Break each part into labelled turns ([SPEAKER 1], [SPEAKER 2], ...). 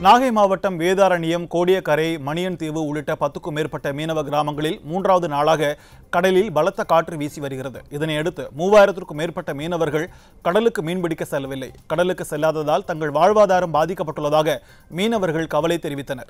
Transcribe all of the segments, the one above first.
[SPEAKER 1] நாகை மாவட்டம் வேதாரண்யம் கோடியக்கரை மணியன்தீவு உள்ளிட்ட பத்துக்கும் மேற்பட்ட மீனவ கிராமங்களில் மூன்றாவது நாளாக கடலில் பலத்த காற்று வீசி வருகிறது இதனையடுத்து மூவாயிரத்திற்கும் மேற்பட்ட மீனவர்கள் கடலுக்கு மீன்பிடிக்க செல்லவில்லை கடலுக்கு செல்லாததால் தங்கள் வாழ்வாதாரம் பாதிக்கப்பட்டுள்ளதாக மீனவர்கள் கவலை தெரிவித்தனர்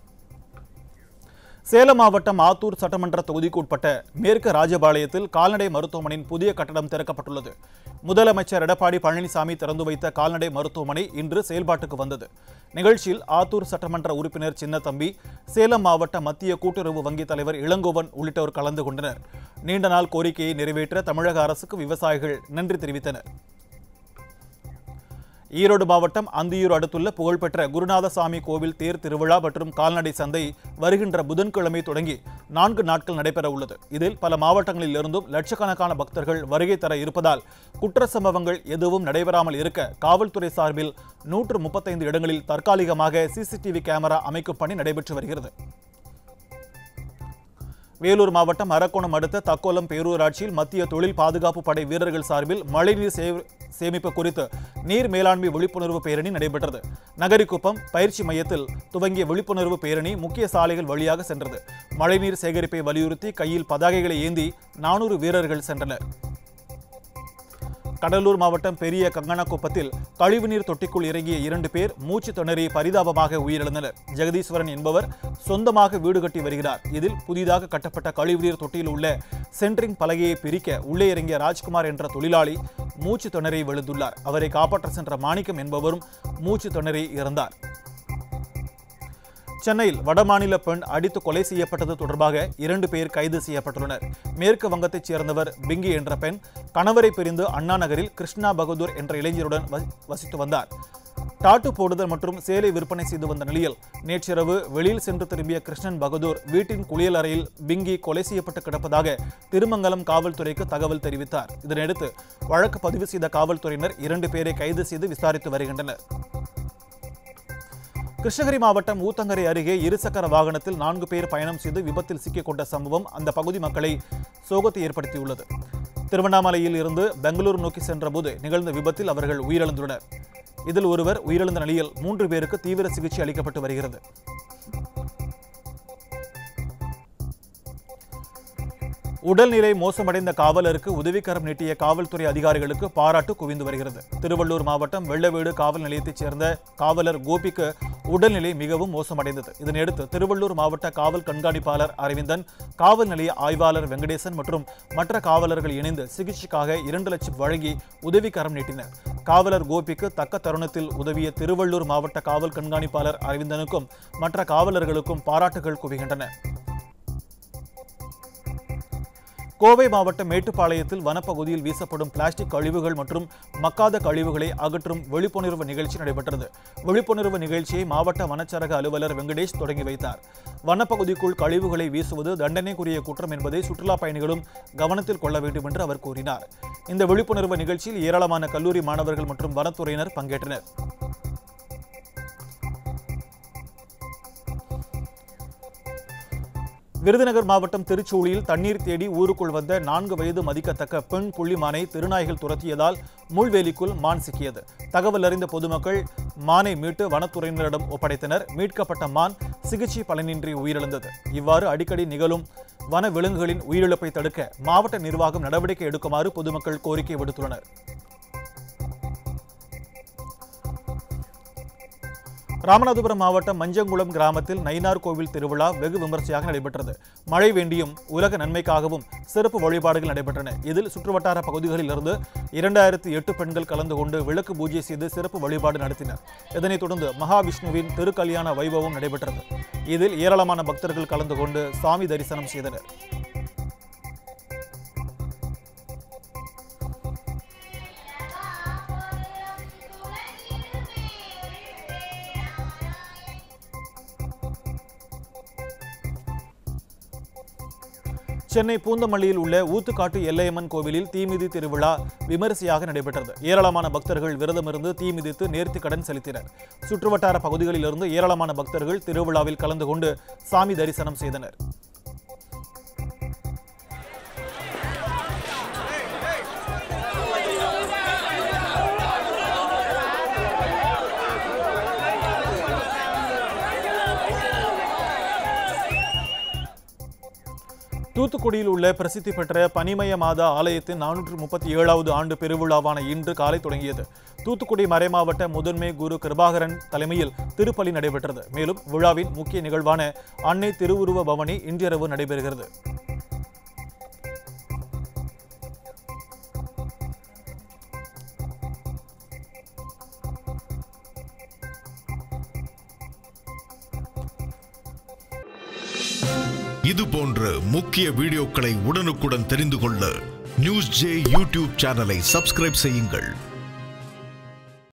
[SPEAKER 1] சேலம் மாவட்டம் ஆத்தூர் சட்டமன்ற தொகுதிக்கு உட்பட்ட மேற்கு ராஜபாளையத்தில் கால்நடை மருத்துவமனையின் புதிய கட்டடம் திறக்கப்பட்டுள்ளது முதலமைச்சர் எடப்பாடி பழனிசாமி திறந்து வைத்த கால்நடை மருத்துவமனை இன்று செயல்பாட்டுக்கு வந்தது நிகழ்ச்சியில் ஆத்தூர் சட்டமன்ற உறுப்பினர் சின்னத்தம்பி சேலம் மாவட்ட மத்திய கூட்டுறவு வங்கி தலைவர் இளங்கோவன் உள்ளிட்டோர் கலந்து கொண்டனர் நீண்ட நாள் கோரிக்கையை நிறைவேற்ற தமிழக அரசுக்கு விவசாயிகள் நன்றி தெரிவித்தனர் ஈரோடு மாவட்டம் அந்தியூர் அடுத்துள்ள புகழ்பெற்ற குருநாதசாமி கோவில் தேர் திருவிழா மற்றும் கால்நடை சந்தை வருகின்ற புதன்கிழமை தொடங்கி நான்கு நாட்கள் நடைபெற உள்ளது இதில் பல மாவட்டங்களில் இருந்தும் லட்சக்கணக்கான பக்தர்கள் வருகை தர இருப்பதால் குற்ற சம்பவங்கள் எதுவும் நடைபெறாமல் இருக்க காவல்துறை சார்பில் நூற்று முப்பத்தைந்து இடங்களில் தற்காலிகமாக சிசிடிவி கேமரா அமைக்கும் பணி நடைபெற்று வருகிறது வேலூர் மாவட்டம் அரக்கோணம் அடுத்த தக்கோலம் பேரூராட்சியில் மத்திய தொழில் பாதுகாப்பு படை வீரர்கள் சார்பில் மழைநீர் சே- சேமிப்பு குறித்து நீர் மேலாண்மை விழிப்புணர்வு பேரணி நடைபெற்றது நகரிக்குப்பம் பயிற்சி மையத்தில் துவங்கிய விழிப்புணர்வு பேரணி முக்கிய சாலைகள் வழியாக சென்றது மழைநீர் சேகரிப்பை வலியுறுத்தி கையில் பதாகைகளை ஏந்தி நானூறு வீரர்கள் சென்றனர் கடலூர் மாவட்டம் பெரிய கங்கணக்குப்பத்தில் கழிவுநீர் தொட்டிக்குள் இறங்கிய இரண்டு பேர் மூச்சு திணறி பரிதாபமாக உயிரிழந்தனர் ஜெகதீஸ்வரன் என்பவர் சொந்தமாக வீடு கட்டி வருகிறார் இதில் புதிதாக கட்டப்பட்ட கழிவுநீர் தொட்டியில் உள்ள சென்ட்ரிங் பலகையை பிரிக்க உள்ளே இறங்கிய ராஜ்குமார் என்ற தொழிலாளி மூச்சு திணறி விழுந்துள்ளார் அவரை காப்பாற்ற சென்ற மாணிக்கம் என்பவரும் மூச்சு திணறி இறந்தார் சென்னையில் வடமாநில பெண் அடித்து கொலை செய்யப்பட்டது தொடர்பாக இரண்டு பேர் கைது செய்யப்பட்டுள்ளனர் மேற்கு வங்கத்தைச் சேர்ந்தவர் பிங்கி என்ற பெண் கணவரை பிரிந்து அண்ணா நகரில் கிருஷ்ணா பகதூர் என்ற இளைஞருடன் வசி- வசித்து வந்தார் டாட்டு போடுதல் மற்றும் சேலை விற்பனை செய்து வந்த நிலையில் நேற்றிரவு வெளியில் சென்று திரும்பிய கிருஷ்ணன் பகதூர் வீட்டின் குளியல் அறையில் பிங்கி கொலை செய்யப்பட்டு கிடப்பதாக திருமங்கலம் காவல்துறைக்கு தகவல் தெரிவித்தார் இதனையடுத்து வழக்கு பதிவு செய்த காவல்துறையினர் இரண்டு பேரை கைது செய்து விசாரித்து வருகின்றனர் கிருஷ்ணகிரி மாவட்டம் ஊத்தங்கரை அருகே இருசக்கர வாகனத்தில் நான்கு பேர் பயணம் செய்து விபத்தில் சிக்கிக் கொண்ட சம்பவம் அந்த பகுதி மக்களை சோகத்தை ஏற்படுத்தியுள்ளது திருவண்ணாமலையில் இருந்து பெங்களூரு நோக்கி சென்றபோது நிகழ்ந்த விபத்தில் அவர்கள் உயிரிழந்துள்ளனர் இதில் ஒருவர் உயிரிழந்த நிலையில் மூன்று பேருக்கு தீவிர சிகிச்சை அளிக்கப்பட்டு வருகிறது உடல்நிலை மோசமடைந்த காவலருக்கு உதவிக்கரம் நீட்டிய காவல்துறை அதிகாரிகளுக்கு பாராட்டு குவிந்து வருகிறது திருவள்ளூர் மாவட்டம் வெள்ளவேடு காவல் நிலையத்தைச் சேர்ந்த காவலர் கோபிக்கு உடல்நிலை மிகவும் மோசமடைந்தது இதனையடுத்து திருவள்ளூர் மாவட்ட காவல் கண்காணிப்பாளர் அரவிந்தன் காவல் நிலைய ஆய்வாளர் வெங்கடேசன் மற்றும் மற்ற காவலர்கள் இணைந்து சிகிச்சைக்காக இரண்டு லட்சம் வழங்கி உதவிக்கரம் நீட்டினர் காவலர் கோபிக்கு தக்க தருணத்தில் உதவிய திருவள்ளூர் மாவட்ட காவல் கண்காணிப்பாளர் அரவிந்தனுக்கும் மற்ற காவலர்களுக்கும் பாராட்டுகள் குவிகின்றன கோவை மாவட்டம் மேட்டுப்பாளையத்தில் வனப்பகுதியில் வீசப்படும் பிளாஸ்டிக் கழிவுகள் மற்றும் மக்காத கழிவுகளை அகற்றும் விழிப்புணர்வு நிகழ்ச்சி நடைபெற்றது விழிப்புணர்வு நிகழ்ச்சியை மாவட்ட வனச்சரக அலுவலர் வெங்கடேஷ் தொடங்கி வைத்தார் வனப்பகுதிக்குள் கழிவுகளை வீசுவது தண்டனைக்குரிய குற்றம் என்பதை சுற்றுலா பயணிகளும் கவனத்தில் கொள்ள வேண்டும் என்று அவர் கூறினார் இந்த விழிப்புணர்வு நிகழ்ச்சியில் ஏராளமான கல்லூரி மாணவர்கள் மற்றும் வனத்துறையினர் பங்கேற்றனர் விருதுநகர் மாவட்டம் திருச்சூழியில் தண்ணீர் தேடி ஊருக்குள் வந்த நான்கு வயது மதிக்கத்தக்க பெண் புள்ளிமானை திருநாய்கள் துரத்தியதால் முள்வேலிக்குள் மான் சிக்கியது தகவல் அறிந்த பொதுமக்கள் மானை மீட்டு வனத்துறையினரிடம் ஒப்படைத்தனர் மீட்கப்பட்ட மான் சிகிச்சை பலனின்றி உயிரிழந்தது இவ்வாறு அடிக்கடி நிகழும் வன விலங்குகளின் உயிரிழப்பை தடுக்க மாவட்ட நிர்வாகம் நடவடிக்கை எடுக்குமாறு பொதுமக்கள் கோரிக்கை விடுத்துள்ளனர் ராமநாதபுரம் மாவட்டம் மஞ்சங்குளம் கிராமத்தில் நயினார் கோவில் திருவிழா வெகு விமர்சையாக நடைபெற்றது மழை வேண்டியும் உலக நன்மைக்காகவும் சிறப்பு வழிபாடுகள் நடைபெற்றன இதில் சுற்றுவட்டார பகுதிகளில் இருந்து இரண்டாயிரத்தி எட்டு பெண்கள் கலந்து கொண்டு விளக்கு பூஜை செய்து சிறப்பு வழிபாடு நடத்தினர் இதனைத் தொடர்ந்து மகாவிஷ்ணுவின் திருக்கல்யாண வைபவம் நடைபெற்றது இதில் ஏராளமான பக்தர்கள் கலந்து கொண்டு சாமி தரிசனம் செய்தனர் சென்னை பூந்தமல்லியில் உள்ள ஊத்துக்காட்டு எல்லையம்மன் கோவிலில் தீமிதி திருவிழா விமரிசையாக நடைபெற்றது ஏராளமான பக்தர்கள் விரதமிருந்து தீமிதித்து நேர்த்திக் கடன் செலுத்தினர் சுற்றுவட்டார பகுதிகளிலிருந்து ஏராளமான பக்தர்கள் திருவிழாவில் கலந்து கொண்டு சாமி தரிசனம் செய்தனர் தூத்துக்குடியில் உள்ள பிரசித்தி பெற்ற பனிமய மாதா ஆலயத்தின் நானூற்று முப்பத்தி ஏழாவது ஆண்டு பெருவிழாவான இன்று காலை தொடங்கியது தூத்துக்குடி மறைமாவட்ட முதன்மை குரு கிருபாகரன் தலைமையில் திருப்பலி நடைபெற்றது மேலும் விழாவின் முக்கிய நிகழ்வான அன்னை திருவுருவ பவனி இன்றிரவு நடைபெறுகிறது
[SPEAKER 2] இது போன்ற முக்கிய வீடியோக்களை உடனுக்குடன் தெரிந்து கொள்ள நியூஸ் ஜே யூடியூப் சேனலை சப்ஸ்கிரைப் செய்யுங்கள்